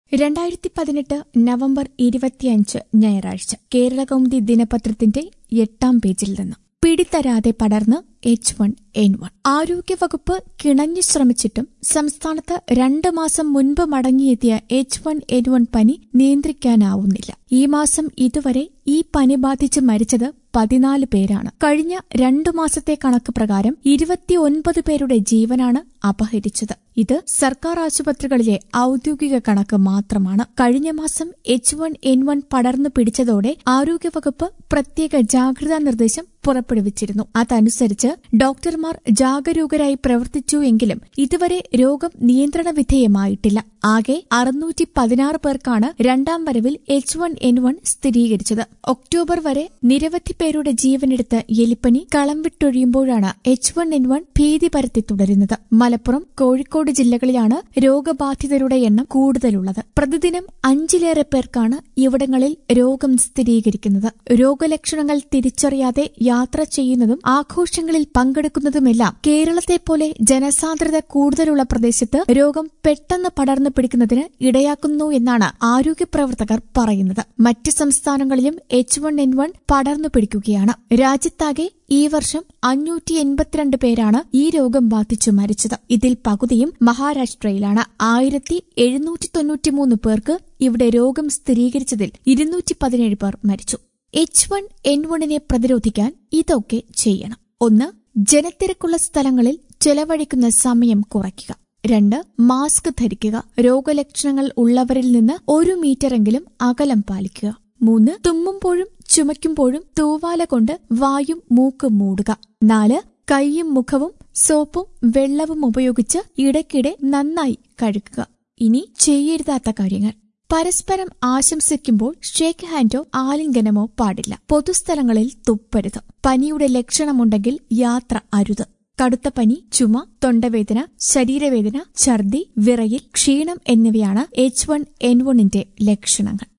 രണ്ടായിരത്തി പതിനെട്ട് നവംബർ ഇരുപത്തിയഞ്ച് ഞായറാഴ്ച കേരളകൗമുദി ദിനപത്രത്തിന്റെ എട്ടാം പേജിൽ നിന്ന് പിടിതരാതെ പടർന്ന് എച്ച് വൺ എൻ വൺ ആരോഗ്യവകുപ്പ് കിണഞ്ഞു ശ്രമിച്ചിട്ടും സംസ്ഥാനത്ത് രണ്ട് മാസം മുൻപ് മടങ്ങിയെത്തിയ എച്ച് വൺ എൻ വൺ പനി നിയന്ത്രിക്കാനാവുന്നില്ല ഈ മാസം ഇതുവരെ ഈ പനി ബാധിച്ച് മരിച്ചത് പതിനാല് പേരാണ് കഴിഞ്ഞ രണ്ടു മാസത്തെ കണക്ക് പ്രകാരം ഇരുപത്തിയൊൻപത് പേരുടെ ജീവനാണ് അപഹരിച്ചത് ഇത് സർക്കാർ ആശുപത്രികളിലെ ഔദ്യോഗിക കണക്ക് മാത്രമാണ് കഴിഞ്ഞ മാസം എച്ച് വൺ എൻ വൺ പടർന്നു പിടിച്ചതോടെ ആരോഗ്യവകുപ്പ് പ്രത്യേക ജാഗ്രതാ നിർദ്ദേശം പുറപ്പെടുവിച്ചിരുന്നു അതനുസരിച്ച് ഡോക്ടർമാർ ജാഗരൂകരായി പ്രവർത്തിച്ചു എങ്കിലും ഇതുവരെ രോഗം നിയന്ത്രണ വിധേയമായിട്ടില്ല ആകെ അറുന്നൂറ്റി പതിനാറ് പേർക്കാണ് രണ്ടാം വരവിൽ എച്ച് വൺ എൻ വൺ സ്ഥിരീകരിച്ചത് ഒക്ടോബർ വരെ നിരവധി പേരുടെ ജീവനെടുത്ത് എലിപ്പനി കളം വിട്ടൊഴിയുമ്പോഴാണ് എച്ച് വൺ എൻ വൺ ഭീതി പരത്തി തുടരുന്നത് മലപ്പുറം കോഴിക്കോട് ജില്ലകളിലാണ് രോഗബാധിതരുടെ എണ്ണം കൂടുതലുള്ളത് പ്രതിദിനം അഞ്ചിലേറെ പേർക്കാണ് ഇവിടങ്ങളിൽ രോഗം സ്ഥിരീകരിക്കുന്നത് രോഗലക്ഷണങ്ങൾ തിരിച്ചറിയാതെ യാത്ര ചെയ്യുന്നതും ആഘോഷങ്ങളിൽ പങ്കെടുക്കുന്നതുമെല്ലാം കേരളത്തെ പോലെ ജനസാന്ദ്രത കൂടുതലുള്ള പ്രദേശത്ത് രോഗം പെട്ടെന്ന് പടർന്നു പിടിക്കുന്നതിന് ഇടയാക്കുന്നു എന്നാണ് ആരോഗ്യപ്രവർത്തകർ പറയുന്നത് മറ്റ് സംസ്ഥാനങ്ങളിലും എച്ച് വൺ എൻ വൺ പടർന്നു പിടിക്കുകയാണ് രാജ്യത്താകെ ഈ വർഷം അഞ്ഞൂറ്റി എൺപത്തിരണ്ട് പേരാണ് ഈ രോഗം ബാധിച്ചു മരിച്ചത് ഇതിൽ പകുതിയും മഹാരാഷ്ട്രയിലാണ് ആയിരത്തി എഴുന്നൂറ്റി തൊണ്ണൂറ്റിമൂന്ന് പേർക്ക് ഇവിടെ രോഗം സ്ഥിരീകരിച്ചതിൽ ഇരുന്നൂറ്റി പതിനേഴ് പേർ മരിച്ചു എച്ച് വൺ എൻ വണ്ണിനെ പ്രതിരോധിക്കാൻ ഇതൊക്കെ ചെയ്യണം ഒന്ന് ജനത്തിരക്കുള്ള സ്ഥലങ്ങളിൽ ചെലവഴിക്കുന്ന സമയം കുറയ്ക്കുക രണ്ട് മാസ്ക് ധരിക്കുക രോഗലക്ഷണങ്ങൾ ഉള്ളവരിൽ നിന്ന് ഒരു മീറ്ററെങ്കിലും അകലം പാലിക്കുക മൂന്ന് തുമ്മുമ്പോഴും ചുമയ്ക്കുമ്പോഴും തൂവാല കൊണ്ട് വായും മൂക്കും മൂടുക നാല് കൈയും മുഖവും സോപ്പും വെള്ളവും ഉപയോഗിച്ച് ഇടയ്ക്കിടെ നന്നായി കഴുകുക ഇനി ചെയ്യരുതാത്ത കാര്യങ്ങൾ പരസ്പരം ആശംസിക്കുമ്പോൾ ഷേക്ക് ഹാൻഡോ ആലിംഗനമോ പാടില്ല പൊതുസ്ഥലങ്ങളിൽ തുപ്പരുത് പനിയുടെ ലക്ഷണമുണ്ടെങ്കിൽ യാത്ര അരുത് കടുത്ത പനി ചുമ തൊണ്ടവേദന ശരീരവേദന ഛർദി വിറയിൽ ക്ഷീണം എന്നിവയാണ് എച്ച് വൺ എൻ വണ്ണിന്റെ ലക്ഷണങ്ങൾ